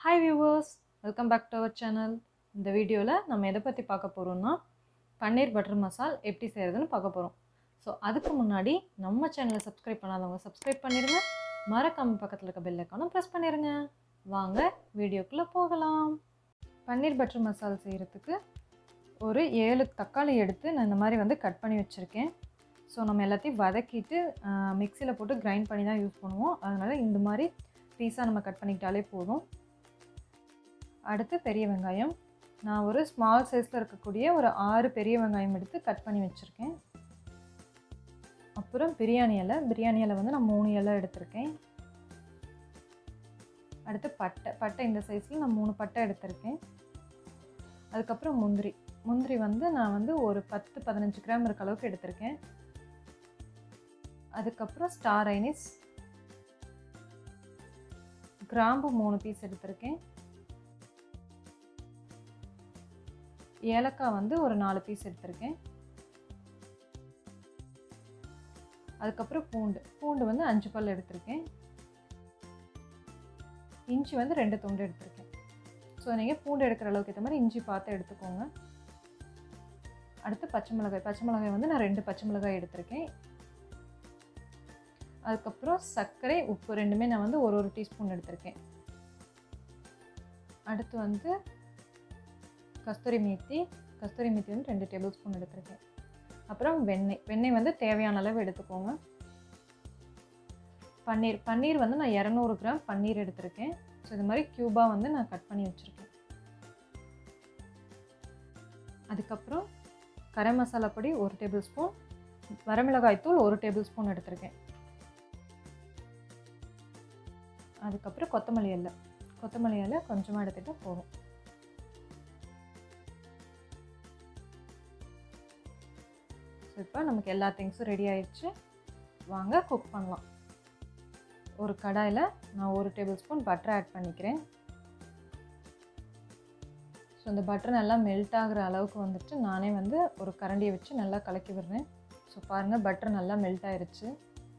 hi viewers welcome back to our channel இந்த வீடியோவில் நம்ம எதை பற்றி பார்க்க போகிறோம்னா பன்னீர் பட்டர் மசால் எப்படி செய்கிறதுன்னு பார்க்க போகிறோம் ஸோ அதுக்கு முன்னாடி நம்ம சேனலை சப்ஸ்கிரைப் பண்ணாதவங்க சப்ஸ்கிரைப் பண்ணிடுங்க மறக்காம பக்கத்தில் இருக்க பெல் ஐக்கானும் ப்ரெஸ் பண்ணிடுங்க வாங்க வீடியோக்குள்ளே போகலாம் பன்னீர் பட்டர் மசால் செய்கிறதுக்கு ஒரு ஏழு தக்காளி எடுத்து நான் இந்த மாதிரி வந்து கட் பண்ணி வச்சுருக்கேன் ஸோ நம்ம எல்லாத்தையும் வதக்கிட்டு மிக்சியில் போட்டு கிரைண்ட் பண்ணி தான் யூஸ் பண்ணுவோம் அதனால் இந்த மாதிரி பீஸாக நம்ம கட் பண்ணிக்கிட்டாலே போதும் அடுத்து பெரிய வெங்காயம் நான் ஒரு ஸ்மால் சைஸில் இருக்கக்கூடிய ஒரு ஆறு பெரிய வெங்காயம் எடுத்து கட் பண்ணி வச்சுருக்கேன் அப்புறம் பிரியாணி இலை பிரியாணி இலை வந்து நான் மூணு இலை எடுத்திருக்கேன் அடுத்து பட்டை பட்டை இந்த சைஸில் நான் மூணு பட்டை எடுத்திருக்கேன் அதுக்கப்புறம் முந்திரி முந்திரி வந்து நான் வந்து ஒரு பத்து பதினஞ்சு கிராம் இருக்க அளவுக்கு எடுத்திருக்கேன் அதுக்கப்புறம் ஸ்டார் ஐனிஸ் கிராம்பு மூணு பீஸ் எடுத்திருக்கேன் ஏலக்காய் வந்து ஒரு நாலு பீஸ் எடுத்திருக்கேன் அதுக்கப்புறம் பூண்டு பூண்டு வந்து அஞ்சு பல் எடுத்திருக்கேன் இஞ்சி வந்து ரெண்டு துண்டு எடுத்திருக்கேன் ஸோ நீங்கள் பூண்டு எடுக்கிற அளவுக்கு ஏற்ற மாதிரி இஞ்சி பார்த்து எடுத்துக்கோங்க அடுத்து பச்சை மிளகாய் பச்சை மிளகாய் வந்து நான் ரெண்டு பச்சை மிளகாய் எடுத்திருக்கேன் அதுக்கப்புறம் சர்க்கரை உப்பு ரெண்டுமே நான் வந்து ஒரு ஒரு டீஸ்பூன் எடுத்திருக்கேன் அடுத்து வந்து கஸ்தூரி மேத்தி கஸ்தூரி மேத்தி வந்து ரெண்டு டேபிள் ஸ்பூன் எடுத்திருக்கேன் அப்புறம் வெண்ணெய் வெண்ணெய் வந்து தேவையான அளவு எடுத்துக்கோங்க பன்னீர் பன்னீர் வந்து நான் இரநூறு கிராம் பன்னீர் எடுத்திருக்கேன் ஸோ இது மாதிரி க்யூபாக வந்து நான் கட் பண்ணி வச்சுருக்கேன் அதுக்கப்புறம் கரம் மசாலா பொடி ஒரு டேபிள் ஸ்பூன் வரமிளகாய் தூள் ஒரு டேபிள் ஸ்பூன் எடுத்திருக்கேன் அதுக்கப்புறம் கொத்தமல்லி இலை கொத்தமல்லி இலை கொஞ்சமாக எடுத்துகிட்டு போதும் ஸோ இப்போ நமக்கு எல்லா திங்ஸும் ரெடி ஆயிடுச்சு வாங்க குக் பண்ணலாம் ஒரு கடாயில் நான் ஒரு டேபிள் ஸ்பூன் பட்டர் ஆட் பண்ணிக்கிறேன் ஸோ இந்த பட்டர் நல்லா மெல்ட் ஆகிற அளவுக்கு வந்துட்டு நானே வந்து ஒரு கரண்டியை வச்சு நல்லா கலக்கி விடுறேன் ஸோ பாருங்கள் பட்டர் நல்லா மெல்ட் ஆயிடுச்சு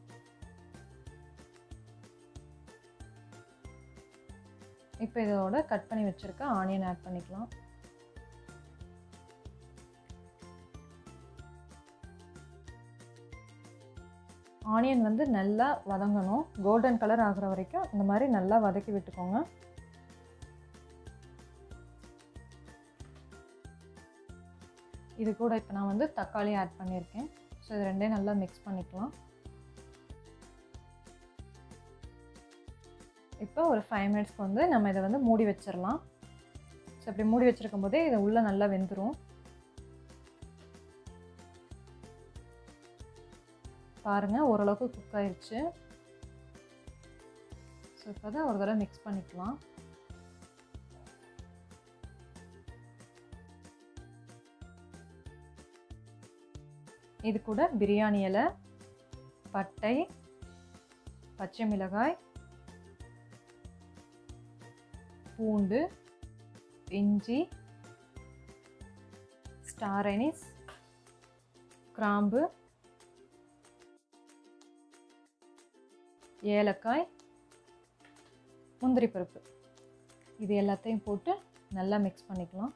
இப்போ இதோட கட் பண்ணி வச்சுருக்க ஆனியன் ஆட் பண்ணிக்கலாம் ஆனியன் வந்து நல்லா வதங்கணும் கோல்டன் கலர் ஆகிற வரைக்கும் இந்த மாதிரி நல்லா வதக்கி விட்டுக்கோங்க இது கூட இப்போ நான் வந்து தக்காளி ஆட் பண்ணியிருக்கேன் ஸோ இது ரெண்டையும் நல்லா மிக்ஸ் பண்ணிக்கலாம் இப்போ ஒரு ஃபைவ் மினிட்ஸ்க்கு வந்து நம்ம இதை வந்து மூடி வச்சிடலாம் ஸோ இப்படி மூடி வச்சுருக்கும் போதே இதை உள்ளே நல்லா வெந்துடும் பாருங்கள் ஓரளவுக்கு குக் ஆயிடுச்சு ஸோ இப்போ தான் ஒரு தடவை மிக்ஸ் பண்ணிக்கலாம் இது கூட பிரியாணி இலை பட்டை பச்சை மிளகாய் பூண்டு இஞ்சி ஸ்டார் அனிஸ் கிராம்பு ஏலக்காய் முந்திரி பருப்பு இது எல்லாத்தையும் போட்டு நல்லா மிக்ஸ் பண்ணிக்கலாம்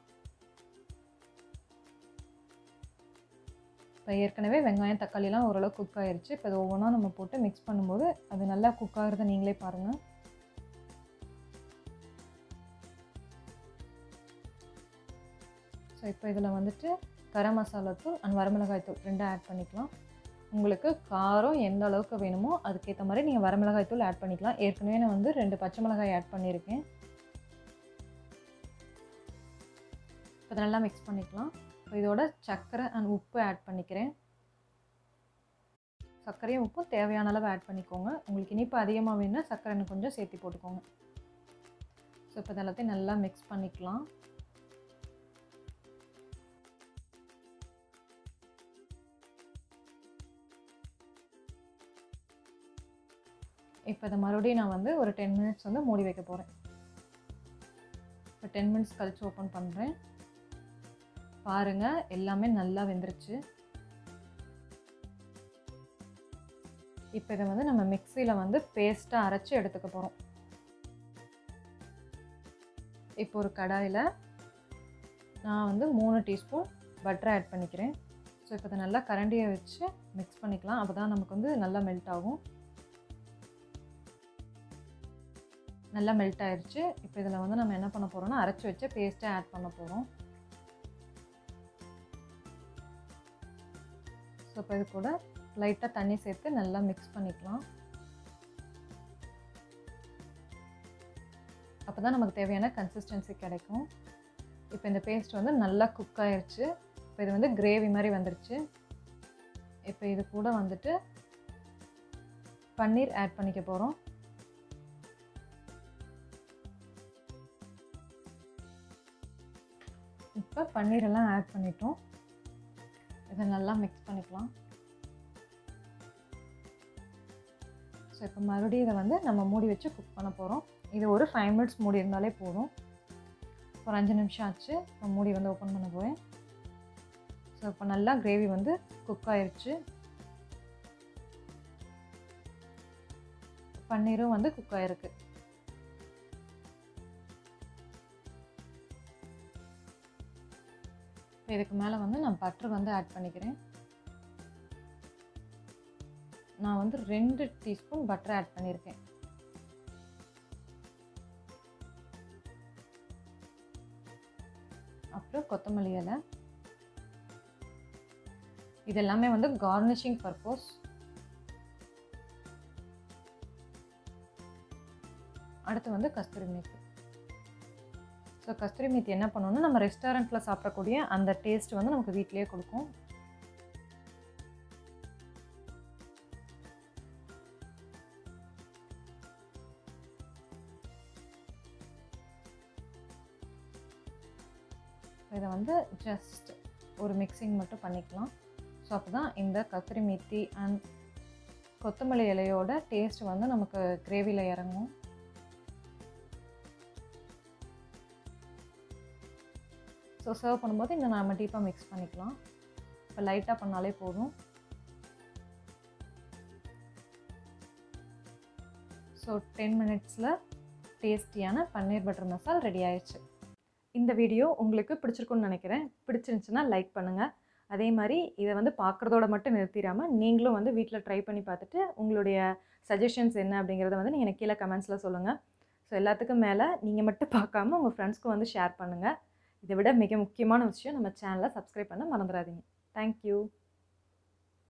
இப்போ ஏற்கனவே வெங்காயம் தக்காளிலாம் ஓரளவு குக் ஆயிடுச்சு இப்போ இது ஒவ்வொன்றா நம்ம போட்டு மிக்ஸ் பண்ணும்போது அது நல்லா குக் ஆகிறத நீங்களே பாருங்கள் ஸோ இப்போ இதில் வந்துட்டு கரம் மசாலா தூள் அண்ட் வரமிளகாய் தூள் ரெண்டும் ஆட் பண்ணிக்கலாம் உங்களுக்கு காரம் எந்த அளவுக்கு வேணுமோ அதுக்கேற்ற மாதிரி நீங்கள் வரமிளகாய் தூள் ஆட் பண்ணிக்கலாம் ஏற்கனவே நான் வந்து ரெண்டு பச்சை மிளகாய் ஆட் பண்ணியிருக்கேன் இப்போ நல்லா மிக்ஸ் பண்ணிக்கலாம் இப்போ இதோட சர்க்கரை அண்ட் உப்பு ஆட் பண்ணிக்கிறேன் சர்க்கரையும் உப்பும் தேவையான அளவு ஆட் பண்ணிக்கோங்க உங்களுக்கு இனிப்பு அதிகமாக வேணும்னா சர்க்கரை இன்னும் கொஞ்சம் சேர்த்து போட்டுக்கோங்க ஸோ இப்போ இதெல்லாத்தையும் நல்லா மிக்ஸ் பண்ணிக்கலாம் இப்போ இதை மறுபடியும் நான் வந்து ஒரு டென் மினிட்ஸ் வந்து மூடி வைக்க போகிறேன் இப்போ டென் மினிட்ஸ் கழித்து ஓப்பன் பண்ணுறேன் பாருங்கள் எல்லாமே நல்லா வெந்துருச்சு இப்போ இதை வந்து நம்ம மிக்சியில் வந்து பேஸ்ட்டாக அரைச்சி எடுத்துக்க போகிறோம் இப்போ ஒரு கடாயில் நான் வந்து மூணு டீஸ்பூன் பட்டர் ஆட் பண்ணிக்கிறேன் ஸோ இப்போ இதை நல்லா கரண்டியை வச்சு மிக்ஸ் பண்ணிக்கலாம் அப்போ தான் நமக்கு வந்து நல்லா மெல்ட் ஆகும் நல்லா மெல்ட் ஆயிடுச்சு இப்போ இதில் வந்து நம்ம என்ன பண்ண போகிறோம்னா அரைச்சி வச்ச பேஸ்ட்டை ஆட் பண்ண போகிறோம் ஸோ இப்போ இது கூட லைட்டாக தண்ணி சேர்த்து நல்லா மிக்ஸ் பண்ணிக்கலாம் அப்போ தான் நமக்கு தேவையான கன்சிஸ்டன்சி கிடைக்கும் இப்போ இந்த பேஸ்ட் வந்து நல்லா குக் ஆயிடுச்சு இப்போ இது வந்து கிரேவி மாதிரி வந்துருச்சு இப்போ இது கூட வந்துட்டு பன்னீர் ஆட் பண்ணிக்க போகிறோம் இப்போ பன்னீரெல்லாம் ஆட் பண்ணிட்டோம் இதை நல்லா மிக்ஸ் பண்ணிக்கலாம் ஸோ இப்போ மறுபடியும் இதை வந்து நம்ம மூடி வச்சு குக் பண்ண போகிறோம் இது ஒரு ஃபைவ் மினிட்ஸ் மூடி இருந்தாலே போதும் ஒரு அஞ்சு நிமிஷம் ஆச்சு இப்போ மூடி வந்து ஓப்பன் பண்ண போகிறேன் ஸோ இப்போ நல்லா கிரேவி வந்து குக் ஆயிடுச்சு பன்னீரும் வந்து குக் ஆயிருக்கு இதுக்கு மேலே வந்து நான் பட்டர் வந்து ஆட் பண்ணிக்கிறேன் நான் வந்து ரெண்டு டீஸ்பூன் பட்டர் ஆட் பண்ணியிருக்கேன் அப்புறம் கொத்தமல்லி இலை இது எல்லாமே வந்து கார்னிஷிங் பர்பஸ் அடுத்து வந்து கஸ்தூரி மேத்தி ஸோ கஸ்தூரி மேத்தி என்ன பண்ணணும்னா நம்ம ரெஸ்டாரண்ட்டில் சாப்பிடக்கூடிய அந்த டேஸ்ட் வந்து நமக்கு வீட்லேயே கொடுக்கும் இதை வந்து ஜஸ்ட் ஒரு மிக்சிங் மட்டும் பண்ணிக்கலாம் ஸோ அப்போ தான் இந்த கத்திரி மெத்தி அண்ட் கொத்தமல்லி இலையோட டேஸ்ட் வந்து நமக்கு கிரேவியில் இறங்கும் ஸோ சர்வ் பண்ணும்போது இந்த நம்ம டீப்பாக மிக்ஸ் பண்ணிக்கலாம் இப்போ லைட்டாக பண்ணாலே போதும் ஸோ டென் மினிட்ஸில் டேஸ்டியான பன்னீர் பட்டர் மசால் ரெடி ஆயிடுச்சு இந்த வீடியோ உங்களுக்கு பிடிச்சிருக்குன்னு நினைக்கிறேன் பிடிச்சிருந்துச்சுன்னா லைக் பண்ணுங்கள் அதே மாதிரி இதை வந்து பார்க்குறதோட மட்டும் நிறுத்திடாமல் நீங்களும் வந்து வீட்டில் ட்ரை பண்ணி பார்த்துட்டு உங்களுடைய சஜஷன்ஸ் என்ன அப்படிங்கிறத வந்து நீங்கள் எனக்கு கீழே கமெண்ட்ஸில் சொல்லுங்கள் ஸோ எல்லாத்துக்கும் மேலே நீங்கள் மட்டும் பார்க்காம உங்கள் ஃப்ரெண்ட்ஸ்க்கும் வந்து ஷேர் பண்ணுங்கள் இதை விட மிக முக்கியமான விஷயம் நம்ம சேனலை சப்ஸ்கிரைப் பண்ண மறந்துடாதீங்க தேங்க்யூ